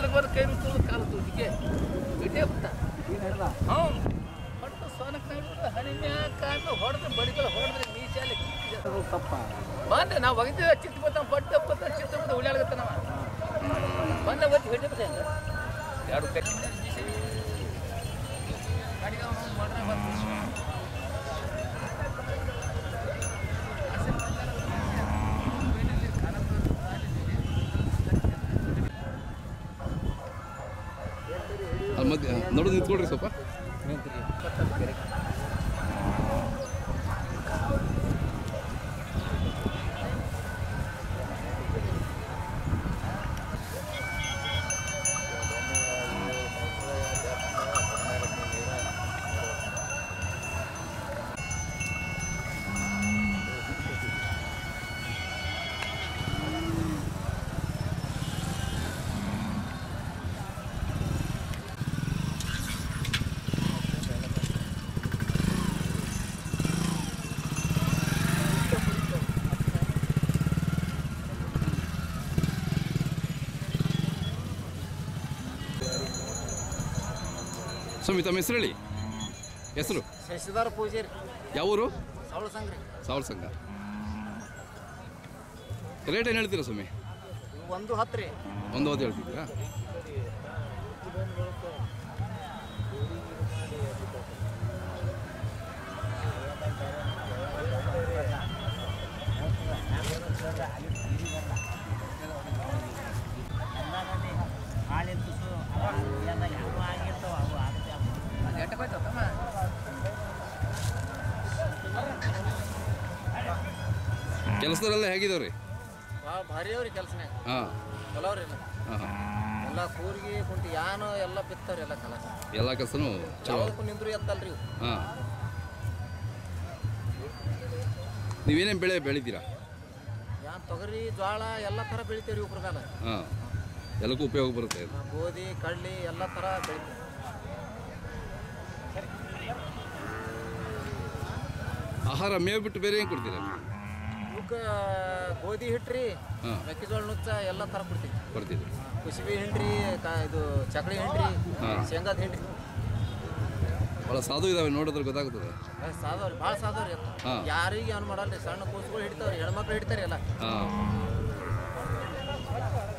ಹೊರಗೆ ಬರೋ ಕೈ ಮುಚ್ಚೋದು ಕಾಲು ತೂಟಿಗೆ ಇಟೇ ಬಿಟ್ಟ ಹ್ಞೂ ಹೊಟ್ಟು ಸೋನಕ್ಕೆ ನಾವು ಹನಿ ಮ್ಯಾಕ ಹೊಡೆದು ಬಡಿಗಳು ಹೊಡೆದ್ರೆ ಮೀಸಲ್ಲಿ ತಪ್ಪ ಬಂದೆ ನಾವು ಒಗದಿದ್ದ ಚಿತ್ತ ಬತ್ತ ಪಟ್ಟ ಬತ್ತ ಚಿತ್ತ ಬತ್ತ ಉಳಿಯಾಳಗತ್ತ ನಾವು ಬಂದ ಒತ್ತಿ ಹಿಡಿದು ಬಿಟ್ಟೆ ಹಂಗೆ ಎರಡು ಕೈ ಗಾಡಿಗೆ ಅವ್ನು ಮಾಡ್ರೆ ಬಂತು. ಅಲ್ಲಿ ಮಧ್ಯ ನೋಡೋದು ನಿಂತ್ಕೊಳ್ರಿ ಸ್ವಲ್ಪ ಸ್ವಾಮಿ ತಮ್ಮ ಹೆಸರು ಹೇಳಿ ಹೆಸರು ಶಶಿಧರ ಪೂಜಾರಿ ಯಾವ ಊರು ಸವಳ ಸಂಗ್ರಿ ಸಾವಿರ ಸಂಘ ರೇಟ್ ಏನು ಹೇಳ್ತೀರಾ ಸ್ವಾಮಿ ಒಂದು ಹತ್ತು ರೀ ಒಂದು ಹೊತ್ತು ಹೇಳ್ತಿದ್ದೀರಾ ಹಾಲಿನ ತುಸು ಎಲ್ಲ ಯಾವ ಆಗಿರ್ತಾವ ಅವು ಆಗುತ್ತೆ ಅದು ಎಟ್ಟಕ್ಕೆ ಹೋಯ್ತು ತಮ್ಮ ಕೆಲಸದಲ್ಲೆಲ್ಲ ಹೇಗಿದಾವೆ ರೀ ಭಾಳ ಭಾರಿ ಅವ್ರಿ ಕೆಲಸನ್ಯಾಗ ಹಾಂ ಚಲೋ ಅವ್ರಿ ಎಲ್ಲ ಹಾಂ ಹಾಂ ಎಲ್ಲ ಕೂರ್ಗಿ ಕುಂಟಿ ಯಾನು ಎಲ್ಲ ಬಿತ್ತವ್ರಿ ಎಲ್ಲ ಕಲ ಎಲ್ಲ ಕೆಲಸನೂ ಚಲೋ ಯಾವುದಕ್ಕೂ ನಿಂದ್ರು ಎತ್ತಲ್ರಿ ಇವು ಹಾಂ ನೀವೇನೇನು ಬೆಳೆ ಬೆಳಿತೀರಾ ಯಾನ್ ತೊಗರಿ ಜೋಳ ಎಲ್ಲ ಥರ ಬೆಳಿತೀವ್ರಿ ಇವ್ರ ಮೇಲೆ ಹಾಂ ಎಲ್ಲಕ್ಕೂ ಉಪಯೋಗ ಬರುತ್ತೆ ಇದು ಗೋಧಿ ಕಡ್ಲಿ ಎಲ್ಲ ಥರ ಬೆಳಿತೀವಿ ಆಹಾರ ಮೇವು ಬಿಟ್ಟು ಬೇರೆ ಏನು ಕೊಡ್ತೀರಾ ಇವಕ್ಕೆ ಗೋಧಿ ಹಿಟ್ರಿ ಹಾಂ ಮೆಕ್ಕೆಜೋಳ ನುಚ್ಚ ಎಲ್ಲ ಥರ ಕೊಡ್ತೀವಿ ಕೊಡ್ತೀರಿ ಕುಸುಬಿ ಹಿಂಡ್ರಿ ಕಾ ಇದು ಚಕ್ಳಿ ಹಿಂಡ್ರಿ ಹಾ. ಶೇಂಗಾದ ಹಿಂಡ್ರಿ ಭಾಳ ಸಾಧು ಇದಾವೆ ನೋಡಿದ್ರೆ ಗೊತ್ತಾಗ್ತದೆ ಏ, ಸಾದವ್ರಿ ಭಾಳ ಸಾದವ್ರಿ ಎತ್ತ ಹಾ. ಯಾರಿಗೆ ಏನು ಮಾಡಲ್ರಿ ಸಣ್ಣ ಕೂಸುಗಳು ಹಿಡಿತಾವ್ರಿ ಹೆಣ್ಮಕ್ಳು ಹಿಡಿತಾರೆ ಎಲ್ಲ ಹಾಂ